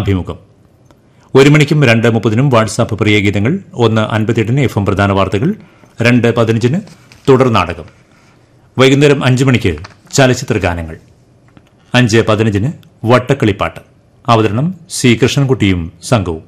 അഭിമുഖം ഒരു മണിക്കും രണ്ട് മുപ്പതിനും വാട്സാപ്പ് പ്രിയഗീതങ്ങൾ ഒന്ന് അൻപത്തിയെട്ടിന് എഫ് എം പ്രധാന വാർത്തകൾ രണ്ട് പതിനഞ്ചിന് തുടർ നാടകം വൈകുന്നേരം അഞ്ച് മണിക്ക് ചലച്ചിത്ര ഗാനങ്ങൾ അഞ്ച് പതിനഞ്ചിന് വട്ടക്കളിപ്പാട്ട് അവതരണം സി കൃഷ്ണൻകുട്ടിയും സംഘവും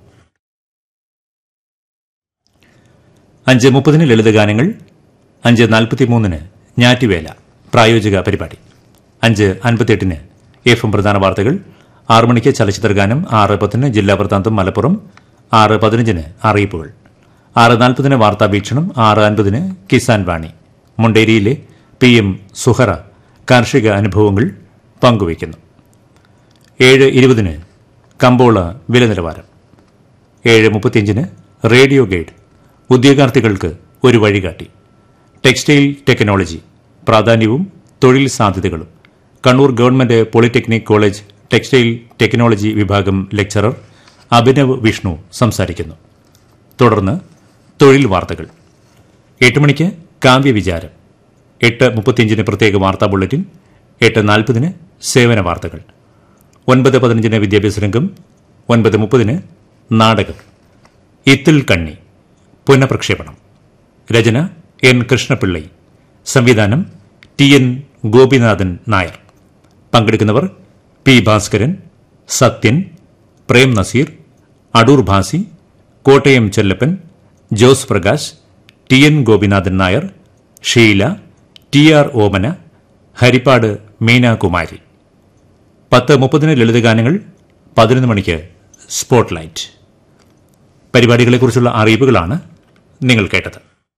അഞ്ച് മുപ്പതിന് ലളിതഗാനങ്ങൾ അഞ്ച് നാൽപ്പത്തിമൂന്നിന് ഞാറ്റുവേല പ്രായോജിക പരിപാടി അഞ്ച് അൻപത്തിയെട്ടിന് എഫ് എം പ്രധാന വാർത്തകൾ ആറ് മണിക്ക് ചലച്ചിത്ര ഗാനം ആറ് പത്തിന് ജില്ലാ വൃത്താന്തം മലപ്പുറം ആറ് പതിനഞ്ചിന് അറിയിപ്പുകൾ ആറ് നാൽപ്പതിന് വാർത്താ വീക്ഷണം ആറ് അൻപതിന് കിസാൻ വാണി മുണ്ടേരിയിലെ പി എം സുഹറ കാർഷിക അനുഭവങ്ങൾ പങ്കുവയ്ക്കുന്നു ഏഴ് ഇരുപതിന് കമ്പോള വില നിലവാരം ഏഴ് മുപ്പത്തിയഞ്ചിന് റേഡിയോ ഗൈഡ് ഉദ്യോഗാർത്ഥികൾക്ക് ഒരു വഴികാട്ടി ടെക്സ്റ്റൈൽ ടെക്നോളജി പ്രാധാന്യവും തൊഴിൽ സാധ്യതകളും Kannur government polytechnic college textile technology വിഭാഗം ലെക്ചറർ അഭിനവ് വിഷ്ണു സംസാരിക്കുന്നു തുടർന്ന് തൊഴിൽ വാർത്തകൾ എട്ട് മണിക്ക് കാവ്യവിചാരം എട്ട് മുപ്പത്തിയഞ്ചിന് പ്രത്യേക വാർത്താ ബുള്ളറ്റിൻ എട്ട് നാൽപ്പതിന് സേവന വാർത്തകൾ ഒൻപത് പതിനഞ്ചിന് വിദ്യാഭ്യാസ രംഗം ഒൻപത് മുപ്പതിന് നാടകം ഇത്തിൽ കണ്ണി പുനഃപ്രക്ഷേപണം രചന എൻ കൃഷ്ണപിള്ളൈ സംവിധാനം ടി എൻ ഗോപിനാഥൻ നായർ പങ്കെടുക്കുന്നവർ P Bhaskaran Sathyan Prem Nazir Adoor Bhasi Kottayam Chellappan Jose Prakash T N Gopinathan Nair Sheela T R Omana Harippad Meenakumari പത്ത് മുപ്പതിന് ലളിതഗാനങ്ങൾ പതിനൊന്ന് മണിക്ക് സ്പോട്ട്ലൈറ്റ് പരിപാടികളെക്കുറിച്ചുള്ള അറിയിപ്പുകളാണ് നിങ്ങൾ കേട്ടത്